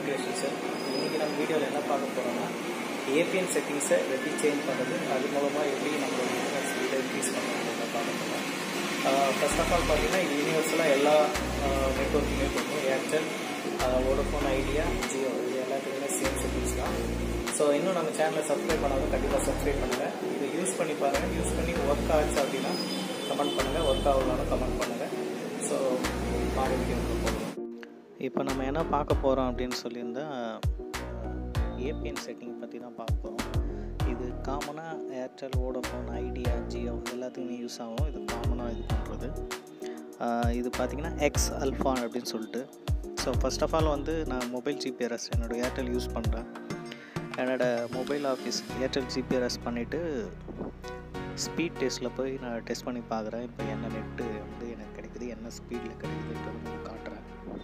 sir இன்றைக்கி நம்ம வீடியோவில் என்ன பார்க்க போகிறோம்னா ஏபிஎன் செட்டிங்ஸை எப்படி சேஞ்ச் பண்ணுறது அது மூலமாக எப்படி நம்ம இன்டர்நெட் ஸ்பீடை இன்க்ரீஸ் பண்ணுறதுன்னு பார்க்க போகிறோம் ஃபர்ஸ்ட் ஆஃப் ஆல் பார்த்தீங்கன்னா யூனிவர்ஸில் எல்லா நெட்ஒர்க்குமே இருக்கும் ஏர்டெல் வோடஃபோன் ஐடியா ஜியோ இது எல்லாத்துக்குமே சேம் செட்டிங்ஸ் தான் ஸோ இன்னும் நம்ம சேனலை சப்ஸ்கிரைப் பண்ணாலும் கண்டிப்பாக சப்ஸ்கிரைப் பண்ணுங்கள் இதை யூஸ் பண்ணி பாருங்கள் யூஸ் பண்ணி ஒர்க் ஆச்சு அப்படின்னா கமெண்ட் பண்ணுங்கள் ஒர்க் ஆகலாலும் கமெண்ட் பண்ணுங்கள் ஸோ மாடி வீடியோ போகலாம் இப்போ நம்ம என்ன பார்க்க போகிறோம் அப்படின்னு சொல்லியிருந்தா ஏபிஎன் செட்டிங் பற்றி தான் பார்க்க போகிறோம் இது காமனாக ஏர்டெல் வோடஃபோன் ஐடியா ஜியோ எல்லாத்துக்குமே யூஸ் ஆகும் இது காமனாக இது பண்ணுறது இது பார்த்திங்கன்னா எக்ஸ் அல்ஃபா அப்படின்னு சொல்லிட்டு ஸோ ஃபஸ்ட் ஆஃப் ஆல் வந்து நான் மொபைல் ஜிபிஆர்எஸ் என்னோடய ஏர்டெல் யூஸ் பண்ணுறேன் என்னோடய மொபைல் ஆஃபீஸ் ஏர்டெல் ஜிபிஆர்எஸ் பண்ணிவிட்டு ஸ்பீட் டெஸ்ட்டில் போய் நான் டெஸ்ட் பண்ணி பார்க்குறேன் இப்போ என்ன நெட்டு வந்து எனக்கு கிடைக்குது என்ன ஸ்பீடில் கிடைக்குதுன்றது நான் காட்டுறேன்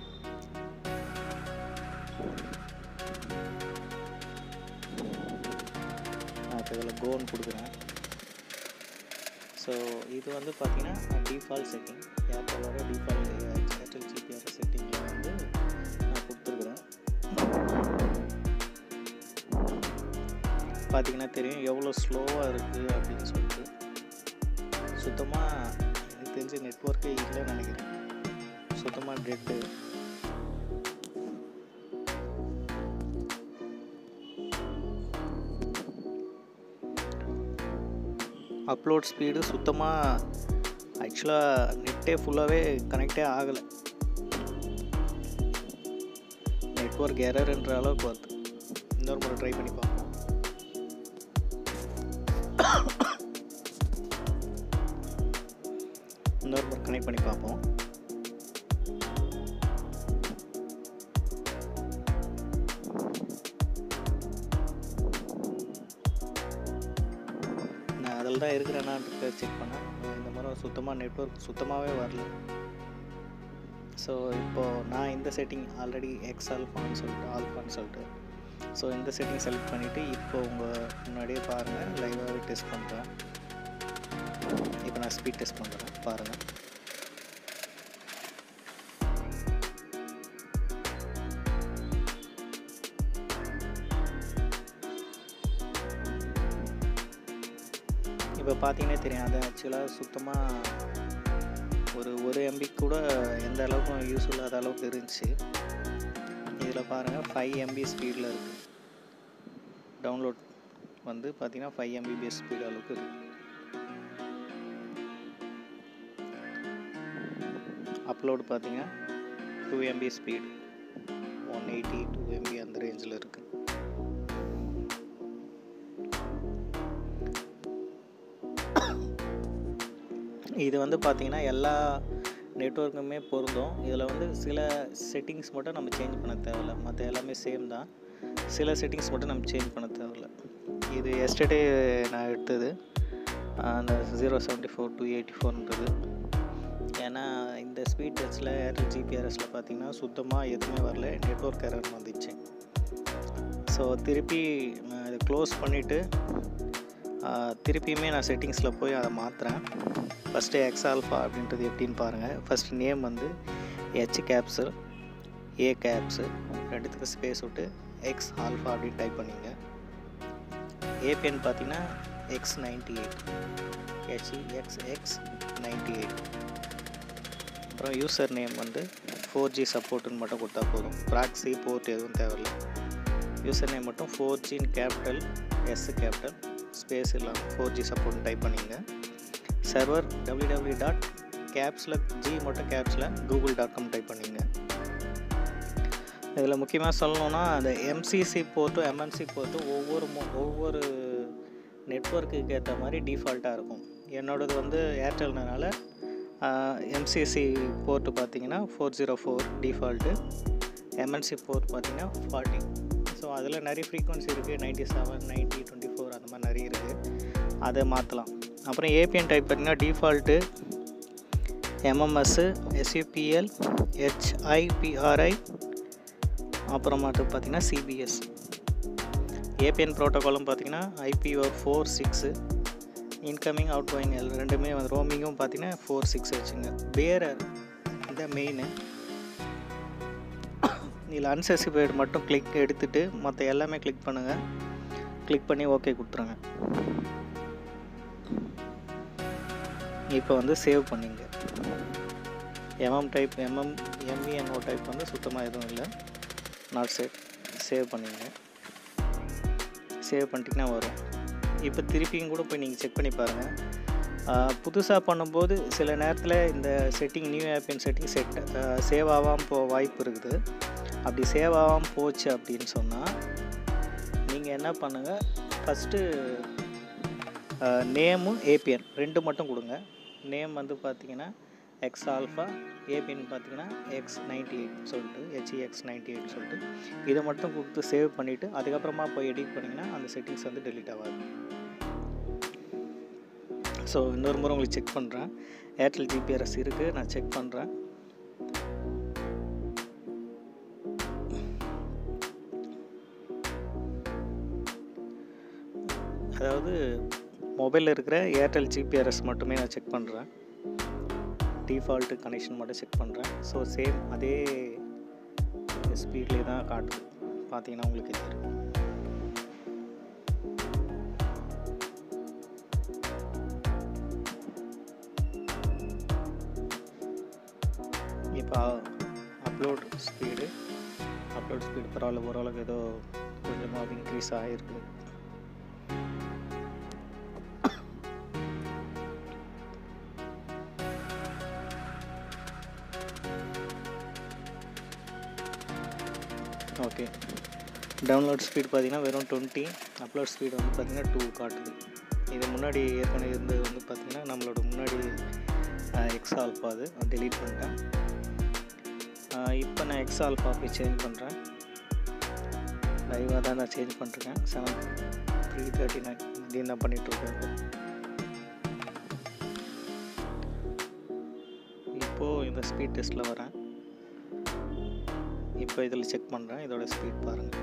நான் இப்போ இதில் கோன் கொடுக்குறேன் ஸோ இது வந்து பார்த்தீங்கன்னா டிஃபால்ட் செட்டிங் ஏர்டெலோட டிஃபால்ட் ஏர்டெல் ஜிபிஆர் செட்டிங்கில் வந்து நான் கொடுத்துருக்குறேன் பார்த்தீங்கன்னா தெரியும் எவ்வளோ ஸ்லோவாக இருக்குது அப்படின்னு சொல்லிட்டு சுத்தமாக எனக்கு தெரிஞ்ச நெட்ஒர்க்கே இல்லைன்னு நினைக்கிறேன் சுத்தமாக டெட்டு அப்லோட் ஸ்பீடு சுத்தமாக ஆக்சுவலாக நெட்டே ஃபுல்லாகவே கனெக்டே ஆகலை நெட்ஒர்க் எரர்ன்ற அளவுக்கு வருது இன்னொரு முறை ட்ரை பண்ணி பார்ப்போம் இன்னொரு முறை கனெக்ட் பண்ணி பார்ப்போம் நான் அதில் தான் இருக்கிறேன்னான்ட்டு செக் பண்ணேன் இந்த மாதிரி சுத்தமாக நெட்ஒர்க் சுத்தமாகவே வரல ஸோ இப்போது நான் இந்த செட்டிங் ஆல்ரெடி எக்ஸ் ஆல்ஃபான்னு சொல்லிட்டு ஆல்ஃபான்னு சொல்லிட்டு ஸோ இந்த செட்டிங் செலக்ட் பண்ணிவிட்டு இப்போ உங்கள் முன்னாடியே பாருங்கள் லைவாகவே டெஸ்ட் பண்ணுறேன் இப்போ நான் ஸ்பீட் டெஸ்ட் பண்ணுறேன் பாருங்கள் இப்போ பார்த்தீங்கன்னா தெரியும் அது ஆக்சுவலாக சுத்தமாக ஒரு ஒரு எம்பி கூட எந்த அளவுக்கும் யூஸ் இல்லாத அளவுக்கு இருந்துச்சு இதில் பாருங்கள் ஃபைவ் எம்பி ஸ்பீடில் இருக்குது டவுன்லோட் வந்து பார்த்திங்கன்னா ஃபைவ் எம்பிபிஎஸ் ஸ்பீடு அளவுக்கு இருக்குது அப்லோடு பார்த்தீங்கன்னா two MB speed one eighty two MB அந்த ரேஞ்சில் இருக்குது இது வந்து பார்த்திங்கன்னா எல்லா நெட்ஒர்க்குமே பொருந்தும் இதில் வந்து சில செட்டிங்ஸ் மட்டும் நம்ம சேஞ்ச் பண்ண தேவையில்ல மற்ற எல்லாமே சேம் தான் சில செட்டிங்ஸ் மட்டும் நம்ம சேஞ்ச் பண்ண தேவையில்ல இது எஸ்டர்டே நான் எடுத்தது அந்த zero seventy four two eighty ஃபோர்ன்றது ஏன்னா இந்த ஸ்பீட் டச்சில் ஏர்டெல் ஜிபிஆர்எஸில் பார்த்திங்கன்னா சுத்தமாக எதுவுமே வரல நெட்ஒர்க் எரர் வந்துச்சு ஸோ திருப்பி இதை க்ளோஸ் பண்ணிவிட்டு திருப்பியுமே நான் செட்டிங்ஸில் போய் அதை மாற்றுறேன் ஃபஸ்ட்டு எக்ஸ் ஆல்ஃபா அப்படின்றது எப்படின்னு பாருங்கள் ஃபஸ்ட் நேம் வந்து ஹெச் கேப்ஸு ஏ கேப்ஸு ரெண்டுத்துக்கு ஸ்பேஸ் விட்டு எக்ஸ் ஆல்ஃபா அப்படின்னு டைப் பண்ணிங்க ஏபிஎன் பார்த்தீங்கன்னா X ninety eight HE X X ninety eight அப்புறம் யூசர் நேம் வந்து ஃபோர் ஜி சப்போர்ட்டுன்னு மட்டும் கொடுத்தா போதும் ப்ராக்ஸி போர்ட் எதுவும் தேவையில்லை யூசர் நேம் மட்டும் ஃபோர் ஜின்னு கேபிட்டல் எஸ் கேபிட்டல் ஸ்பேஸ் இல்லாமல் ஃபோர் ஜி சப்போர்ட் டைப் பண்ணிங்க சர்வர் டபிள்யூ டபிள்யூ டாட் கேப்ஸில் ஜி மட்டும் கேப்ஸில் கூகுள் டாட் காம் டைப் பண்ணிங்க இதில் முக்கியமாக சொல்லணுன்னா அந்த எம்சிசி போர்ட்டும் எம்என்சி போர்ட்டும் ஒவ்வொரு ஒவ்வொரு நெட்ஒர்க்குக்கு ஏற்ற மாதிரி டிஃபால்ட்டாக இருக்கும் என்னோடது வந்து ஏர்டெல்னால எம்சிசி போர்ட்டு பார்த்தீங்கன்னா four zero four default MNC port பார்த்தீங்கன்னா ஃபார்ட்டி ஸோ அதில் நிறைய ஃப்ரீக்வன்சி இருக்குது ninety seven ninety twenty four அந்த மாதிரி நிறைய இருக்குது அதை மாற்றலாம் அப்புறம் ஏபிஎன் டைப் பார்த்திங்கன்னா டிஃபால்ட்டு எம்எம்எஸ்ஸு எஸ்யூபிஎல் ஹெச்ஐபிஆர்ஐ அப்புறமாட்டு பார்த்திங்கன்னா சிபிஎஸ் ஏபிஎன் ப்ரோட்டோகாலும் பார்த்திங்கன்னா IPO four six incoming outgoing ரெண்டுமே வந்து ரோமிங்கும் பார்த்தீங்கன்னா ஃபோர் சிக்ஸ் வச்சுங்க பேரர் இந்த மெயின் இதில் அன்செசிஃபைடு மட்டும் கிளிக் எடுத்துகிட்டு மற்ற எல்லாமே கிளிக் பண்ணுங்கள் கிளிக் பண்ணி ஓகே கொடுத்துருங்க இப்போ வந்து சேவ் பண்ணிங்க MM type MM MENO type வந்து சுத்தமாக எதுவும் இல்லை நாட் சேவ் சேவ் பண்ணிங்க சேவ் பண்ணிட்டீங்கன்னா வரும் இப்போ திருப்பியும் கூட போய் நீங்கள் செக் பண்ணி பாருங்கள் புதுசாக பண்ணும்போது சில நேரத்தில் இந்த செட்டிங் நியூ ஆப்பின் செட்டிங் செட் சேவ் ஆகாமல் போக வாய்ப்பு இருக்குது அப்படி சேவ் ஆகாமல் போச்சு அப்படின்னு சொன்னால் நீங்கள் என்ன பண்ணுங்கள் ஃபஸ்ட்டு நேமும் ஏபிஎன் ரெண்டு மட்டும் கொடுங்க நேம் வந்து பார்த்தீங்கன்னா எக்ஸ் ஆல்ஃபா ஏபிஎன் பார்த்தீங்கன்னா எக்ஸ் நைன்டி எயிட் சொல்லிட்டு ஹெச்இஎக்ஸ் நைன்டி எயிட் சொல்லிட்டு இதை மட்டும் கொடுத்து சேவ் பண்ணிவிட்டு அதுக்கப்புறமா போய் எடிட் பண்ணிங்கன்னா அந்த செட்டிங்ஸ் வந்து டெலீட் ஆகாது ஸோ இன்னொரு முறை உங்களுக்கு செக் பண்ணுறேன் ஏர்டெல் ஜிபிஆர்எஸ் இருக்குது நான் செக் பண்ணுறேன் அதாவது மொபைலில் இருக்கிற ஏர்டெல் ஜிபிஆர்எஸ் மட்டுமே நான் செக் பண்ணுறேன் டிஃபால்ட்டு கனெக்ஷன் மட்டும் செக் பண்ணுறேன் ஸோ சேம் அதே ஸ்பீட்லேயே தான் காட்டுது பார்த்தீங்கன்னா உங்களுக்கு தெரியும் இப்போ அப்லோட் ஸ்பீடு அப்லோட் ஸ்பீடு பரவாயில்ல ஓரளவுக்கு ஏதோ கொஞ்சமாக இன்க்ரீஸ் ஆகிருக்கு ஓகே டவுன்லோட் ஸ்பீட் பார்த்தீங்கன்னா வெறும் டுவெண்ட்டி அப்லோட் ஸ்பீடு வந்து பார்த்திங்கன்னா டூ காட்டுது இது முன்னாடி ஏற்கனவே இருந்தது வந்து பார்த்திங்கன்னா நம்மளோட முன்னாடி எக்ஸ் ஆல்ஃபா அது டெலீட் பண்ணிட்டேன் இப்போ நான் எக்ஸ் ஆல்ஃபா போய் சேஞ்ச் பண்ணுறேன் லைவாக தான் நான் சேஞ்ச் பண்ணிருக்கேன் செவன் த்ரீ தேர்ட்டி நைன் மதியம் தான் பண்ணிகிட்ருக்கேன் இப்போது இந்த ஸ்பீட் டெஸ்ட்டில் வரேன் இப்போ இதில் செக் பண்ணுறேன் இதோட ஸ்பீட் பாருங்கள்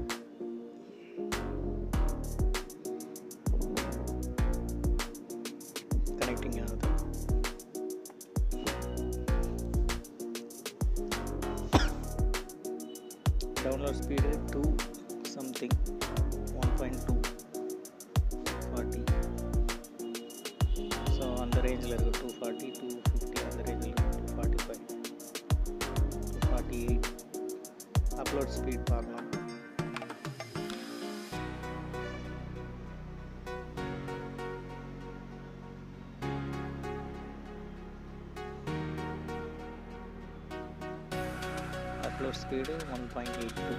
கனெக்டிங் ஆகுது download speed two something one point two forty so அந்த ரேஞ்சில் இருக்குது டூ ஃபார்ட்டி டூ ஃபிஃப்டி அந்த ரேஞ்சில் இருக்குது two forty five two forty eight upload speed பார்க்கலாம் upload speed one point eight two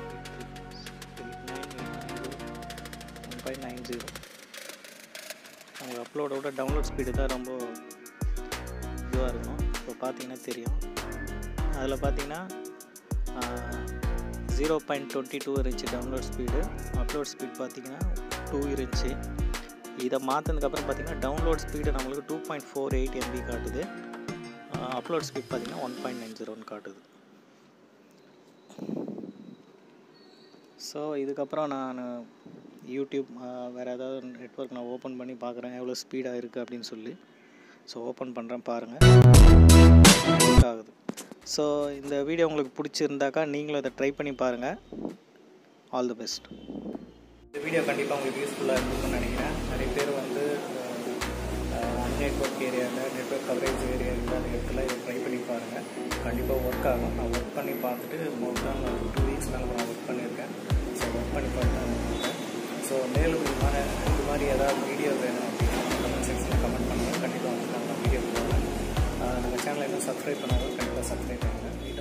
one point nine zero உங்கள் அப்லோடோட download speed தான் ரொம்ப இதுவாக இருக்கும் இப்போ பார்த்தீங்கன்னா தெரியும் அதில் பார்த்தீங்கன்னா ஜீரோ பாயிண்ட் டுவெண்ட்டி டூ இருந்துச்சு டவுன்லோட் ஸ்பீடு அப்லோட் ஸ்பீட் பார்த்தீங்கன்னா டூ இருந்துச்சு இதை மாற்றினதுக்கப்புறம் பார்த்தீங்கன்னா டவுன்லோட் ஸ்பீடு நம்மளுக்கு two point four eight MB காட்டுது அப்லோட் ஸ்பீட் பார்த்தீங்கன்னா ஒன் பாயிண்ட் நைன் ஜீரோன்னு காட்டுது ஸோ இதுக்கப்புறம் நான் யூடியூப் வேறு ஏதாவது நெட்ஒர்க் நான் ஓப்பன் பண்ணி பார்க்குறேன் எவ்வளோ ஸ்பீடாக இருக்குது அப்படின்னு சொல்லி ஸோ ஓப்பன் பண்ணுறேன் பாருங்கள் ஆகுது ஸோ இந்த வீடியோ உங்களுக்கு பிடிச்சிருந்தாக்கா நீங்களும் அதை ட்ரை பண்ணி பாருங்கள் ஆல் தி பெஸ்ட் இந்த வீடியோ கண்டிப்பாக உங்களுக்கு யூஸ்ஃபுல்லாக இருக்கும்னு நினைக்கிறேன் நிறைய பேர் வந்து நெட்ஒர்க் ஏரியாவில் நெட்ஒர்க் கவரேஜ் ஏரியா இல்லாத இடத்துல இதை ட்ரை பண்ணி பாருங்கள் கண்டிப்பாக ஒர்க் ஆகும் நான் ஒர்க் பண்ணி பார்த்துட்டு மோர் தான் டூ வீக்ஸ் மேலே நான் ஒர்க் பண்ணியிருக்கேன் ஸோ ஒர்க் பண்ணி பார்த்து தான் இருக்கேன் ஸோ மேலும் இது மாதிரி இது மாதிரி ஏதாவது வீடியோ வேணும் அப்படின்னா கமெண்ட் செக்ஷனில் கமெண்ட் பண்ணுங்கள் கண்டிப்பாக வந்து நான் வீடியோ போடுறேன் நம்ம சேனலை இன்னும் சப்ஸ்கிரைப் பண்ணாலும் கண்டிப்பாக சப்ஸ்கிரைப் பண்ணுங்கள்